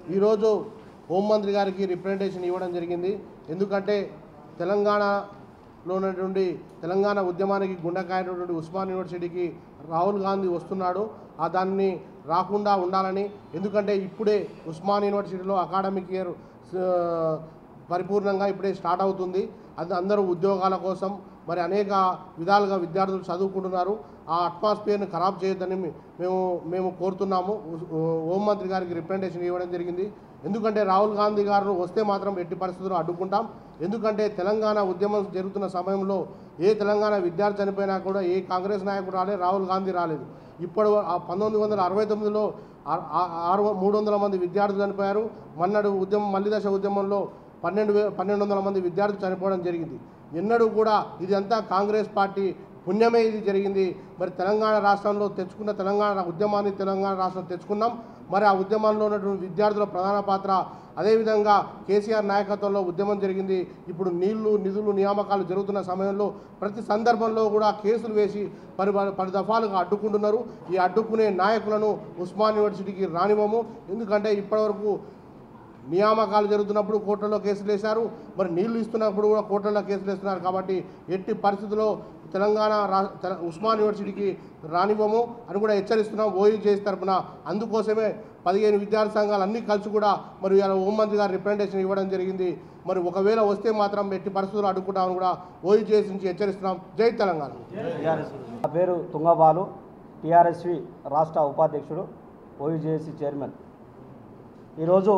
ఈరోజు హోంమంత్రి గారికి రిప్రజెంటేషన్ ఇవ్వడం జరిగింది ఎందుకంటే తెలంగాణలో ఉన్నటువంటి తెలంగాణ ఉద్యమానికి గుండెకాయనటువంటి ఉస్మాన్ యూనివర్సిటీకి రాహుల్ గాంధీ వస్తున్నాడు ఆ దాన్ని రాకుండా ఉండాలని ఎందుకంటే ఇప్పుడే ఉస్మాన్ యూనివర్సిటీలో అకాడమిక్ ఇయర్ పరిపూర్ణంగా ఇప్పుడే స్టార్ట్ అవుతుంది అది అందరూ ఉద్యోగాల కోసం మరి అనేక విధాలుగా విద్యార్థులు చదువుకుంటున్నారు ఆ అట్మాస్ఫియర్ని ఖరాబ్ చేయొద్దని మే- మేము మేము కోరుతున్నాము ఉ- హోంమంత్రి గారికి రిప్రజెంటేషన్ ఇవ్వడం జరిగింది ఎందుకంటే రాహుల్ గాంధీ గారు వస్తే మాత్రం ఎట్టి పరిస్థితుల్లో అడ్డుకుంటాం ఎందుకంటే తెలంగాణ ఉద్యమం జరుగుతున్న సమయంలో ఏ తెలంగాణ విద్యార్థి చనిపోయినా కూడా ఏ కాంగ్రెస్ నాయకుడు రాలేదు రాహుల్ గాంధీ రాలేదు ఇప్పుడు ఆ పంతొమ్మిది వందల అరవై తొమ్మిదిలో ఆ- ఆ- ఆరు మూడు వందల మంది విద్యార్థులు చనిపోయారు మన్నడు ఉద్యమం మల్లి దశ ఉద్యమంలో పన్నెండు వే పన్నెండు వందల మంది విద్యార్థులు చనిపోవడం జరిగింది ఎన్నడూ కూడా ఇదంతా కాంగ్రెస్ పార్టీ పుణ్యమే ఇది జరిగింది మరి తెలంగాణ రాష్ట్రంలో తెచ్చుకున్న తెలంగాణ ఉద్యమాన్ని తెలంగాణ రాష్ట్రం తెచ్చుకున్నాం మరి ఆ ఉద్యమంలో ఉన్నటువంటి విద్యార్థుల ప్రధాన పాత్ర అదేవిధంగా కేసీఆర్ నాయకత్వంలో ఉద్యమం జరిగింది ఇప్పుడు నీళ్లు నిధులు నియామకాలు జరుగుతున్న సమయంలో ప్రతి సందర్భంలో కూడా కేసులు వేసి పరి పది దఫాలుగా అడ్డుకుంటున్నారు ఈ అడ్డుకునే నాయకులను ఉస్మాన్ యూనివర్సిటీకి రానివ్వము ఎందుకంటే ఇప్పటివరకు నియామకాలు జరుగుతున్నప్పుడు కోర్టుల్లో కేసులు వేశారు మరి నీళ్లు ఇస్తున్నప్పుడు కూడా కోర్టుల్లో కేసులు వేస్తున్నారు కాబట్టి ఎట్టి పరిస్థితుల్లో తెలంగాణ రా తెల- ఉస్మాన్ యూనివర్సిటీకి రానివ్వము అని కూడా హెచ్చరిస్తున్నాం ఓయూజేసి తరపున అందుకోసమే పదిహేను విద్యార్థి సంఘాలు అన్నీ కలిసి కూడా మరి ఇవాళ హోంమంత్రి గారు రిప్రజెంటేషన్ ఇవ్వడం జరిగింది మరి ఒకవేళ వస్తే మాత్రం ఎట్టి పరిస్థితుల్లో అడ్డుకుంటామని కూడా ఓయూజేసి నుంచి హెచ్చరిస్తున్నాం జై తెలంగాణ నా పేరు తుంగబాలు టీఆర్ఎస్వి రాష్ట్ర ఉపాధ్యక్షుడు ఓయూజేఏసీ చైర్మన్ ఈరోజు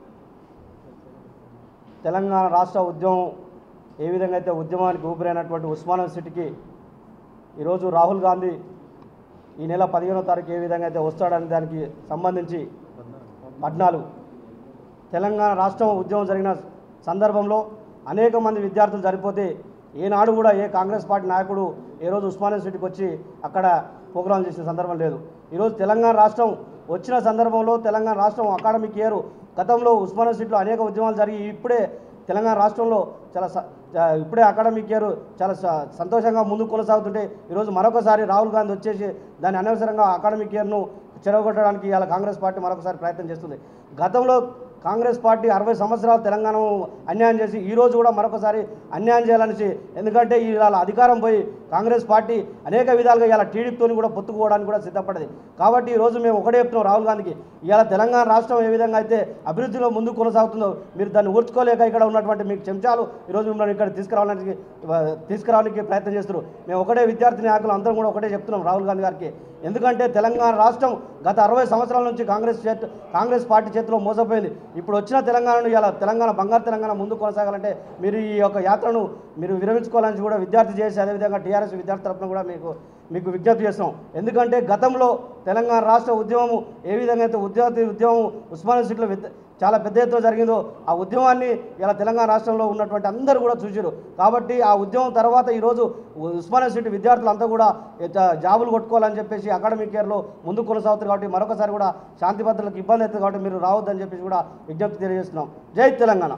తెలంగాణ రాష్ట్ర ఉద్యమం ఏ విధంగా అయితే ఉద్యమానికి ఊపిరైనటువంటి ఉస్మాన్ యూనివర్సిటీకి ఈరోజు రాహుల్ గాంధీ ఈ నెల పదిహేనో తారీఖు ఏ విధంగా అయితే వస్తాడనే దానికి సంబంధించి పద్నాలుగు తెలంగాణ రాష్ట్రం ఉద్యమం జరిగిన సందర్భంలో అనేక మంది విద్యార్థులు చనిపోతే ఏనాడు కూడా ఏ కాంగ్రెస్ పార్టీ నాయకుడు ఏ రోజు ఉస్మాన్ యూనివర్సిటీకి వచ్చి అక్కడ ప్రోగ్రాం చేసిన సందర్భం లేదు ఈరోజు తెలంగాణ రాష్ట్రం వచ్చిన సందర్భంలో తెలంగాణ రాష్ట్రం అకాడమిక్ ఇయర్ గతంలో ఉస్మాన్ యూనివర్సిటీలో అనేక ఉద్యమాలు జరిగి ఇప్పుడే తెలంగాణ రాష్ట్రంలో చాలా స- చా- ఇప్పుడే అకాడమిక్ ఇయర్ చాలా స- సంతోషంగా ముందుకు కొనసాగుతుంటే ఈరోజు మరొకసారి రాహుల్ గాంధీ వచ్చేసి దాన్ని అనవసరంగా అకాడమిక్ ఇయర్ను చెరగొట్టడానికి ఇవాళ కాంగ్రెస్ పార్టీ మరొకసారి ప్రయత్నం చేస్తుంది గతంలో కాంగ్రెస్ పార్టీ అరవై సంవత్సరాలు తెలంగాణ అన్యాయం చేసి ఈ రోజు కూడా మరొకసారి అన్యాయం చేయాలనేసి ఎందుకంటే ఇవాళ అధికారం పోయి కాంగ్రెస్ పార్టీ అనేక విధాలుగా ఇవాళ టీడీపీతో కూడా పొత్తుకోవడానికి కూడా సిద్ధపడది కాబట్టి ఈ రోజు మేము ఒకటే చెప్తున్నాం రాహుల్ గాంధీకి ఇవాళ తెలంగాణ రాష్ట్రం ఏ విధంగా అయితే అభివృద్ధిలో ముందుకు కొనసాగుతుందో మీరు దాన్ని ఊర్చుకోలేక ఇక్కడ ఉన్నటువంటి మీకు చెంచాలు ఈరోజు మిమ్మల్ని ఇక్కడ తీసుకురావడానికి తీసుకురావడానికి ప్రయత్నం చేస్తున్నారు మేము ఒకటే విద్యార్థి నాయకులు అందరం కూడా ఒకటే చెప్తున్నాం రాహుల్ గాంధీ గారికి ఎందుకంటే తెలంగాణ రాష్ట్రం గత అరవై సంవత్సరాల నుంచి కాంగ్రెస్ చేత కాంగ్రెస్ పార్టీ చేతిలో మోసపోయింది ఇప్పుడు వచ్చిన తెలంగాణను ఇలా తెలంగాణ బంగారు తెలంగాణ ముందుకు కొనసాగాలంటే మీరు ఈ యొక్క యాత్రను మీరు విరమించుకోవాలని కూడా విద్యార్థి చేసి అదేవిధంగా టీఆర్ఎస్ విద్యార్థి తరఫున కూడా మీకు మీకు విజ్ఞప్తి చేస్తున్నాం ఎందుకంటే గతంలో తెలంగాణ రాష్ట్ర ఉద్యమము ఏ విధంగా అయితే విద్యార్థి ఉద్యమం ఉస్మాన్ యూనివర్సిటీలో విద్య చాలా పెద్ద ఎత్తున జరిగిందో ఆ ఉద్యమాన్ని ఇలా తెలంగాణ రాష్ట్రంలో ఉన్నటువంటి అందరూ కూడా చూసారు కాబట్టి ఆ ఉద్యమం తర్వాత ఈరోజు ఉస్మాన్ యూనివర్సిటీ విద్యార్థులంతా కూడా జా- జాబులు కొట్టుకోవాలని చెప్పేసి అకాడమిక్ ఇయర్లో ముందుకు కొనసాగుతారు కాబట్టి మరొకసారి కూడా శాంతి భద్రతలకు ఇబ్బంది అవుతుంది కాబట్టి మీరు రావద్దని చెప్పేసి కూడా విజ్ఞప్తి తెలియజేస్తున్నాం జై తెలంగాణ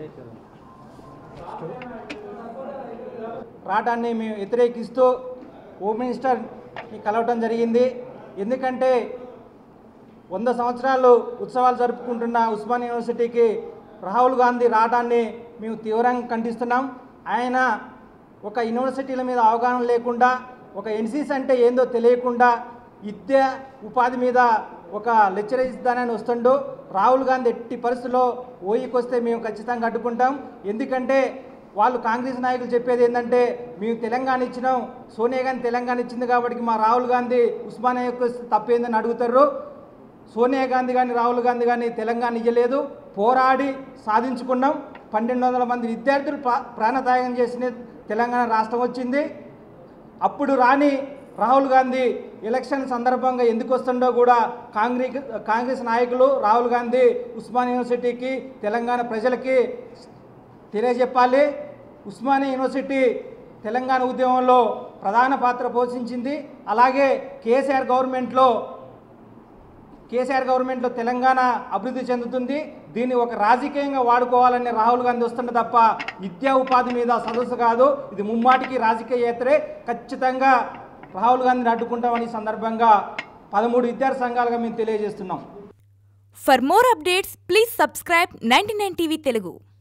రావడాన్ని మేము వ్యతిరేకిస్తూ హోమ్ మినిస్టర్ని కలవటం జరిగింది ఎందుకంటే వంద సంవత్సరాలు ఉత్సవాలు జరుపుకుంటున్న ఉస్మాన్ యూనివర్సిటీకి రాహుల్ గాంధీ రావడాన్ని మేము తీవ్రంగా ఖండిస్తున్నాం ఆయన ఒక యూనివర్సిటీల మీద అవగాహన లేకుండా ఒక ఎన్సీసీ అంటే ఏందో తెలియకుండా విద్య ఉపాధి మీద ఒక లెక్చర్ ఇద్దానని వస్తుండు రాహుల్ గాంధీ ఎట్టి పరిస్థితుల్లో ఓయికి వస్తే మేము ఖచ్చితంగా అడ్డుకుంటాం ఎందుకంటే వాళ్ళు కాంగ్రెస్ నాయకులు చెప్పేది ఏంటంటే మేము తెలంగాణ ఇచ్చినాం సోనియా గాంధీ తెలంగాణ ఇచ్చింది కాబట్టి మా రాహుల్ గాంధీ ఉస్మానియా యొక్క తప్పేందని అడుగుతారు సోనియా గాంధీ కానీ రాహుల్ గాంధీ కానీ తెలంగాణ ఇవ్వలేదు పోరాడి సాధించుకున్నాం పన్నెండు వందల మంది విద్యార్థులు ప్రా- ప్రాణత్యాగం చేసిన తెలంగాణ రాష్ట్రం వచ్చింది అప్పుడు రాని రాహుల్ గాంధీ ఎలక్షన్ సందర్భంగా ఎందుకు వస్తుండో కూడా కాంగ్రెస్ కాంగ్రెస్ నాయకులు రాహుల్ గాంధీ ఉస్మాన్ యూనివర్సిటీకి తెలంగాణ ప్రజలకి తెలియజెప్పాలి ఉస్మానియా యూనివర్సిటీ తెలంగాణ ఉద్యమంలో ప్రధాన పాత్ర పోషించింది అలాగే కేసీఆర్ గవర్నమెంట్లో కేసీఆర్ గవర్నమెంట్లో తెలంగాణ అభివృద్ధి చెందుతుంది దీన్ని ఒక రాజకీయంగా వాడుకోవాలని రాహుల్ గాంధీ వస్తుండే తప్ప విద్యా ఉపాధి మీద సదస్సు కాదు ఇది ముమ్మాటికి రాజకీయ యాత్రే ఖచ్చితంగా రాహుల్ గాంధీని అడ్డుకుంటామని ఈ సందర్భంగా పదమూడు విద్యార్థి సంఘాలుగా మేము తెలియజేస్తున్నాం for more updates please subscribe ninety TV Telugu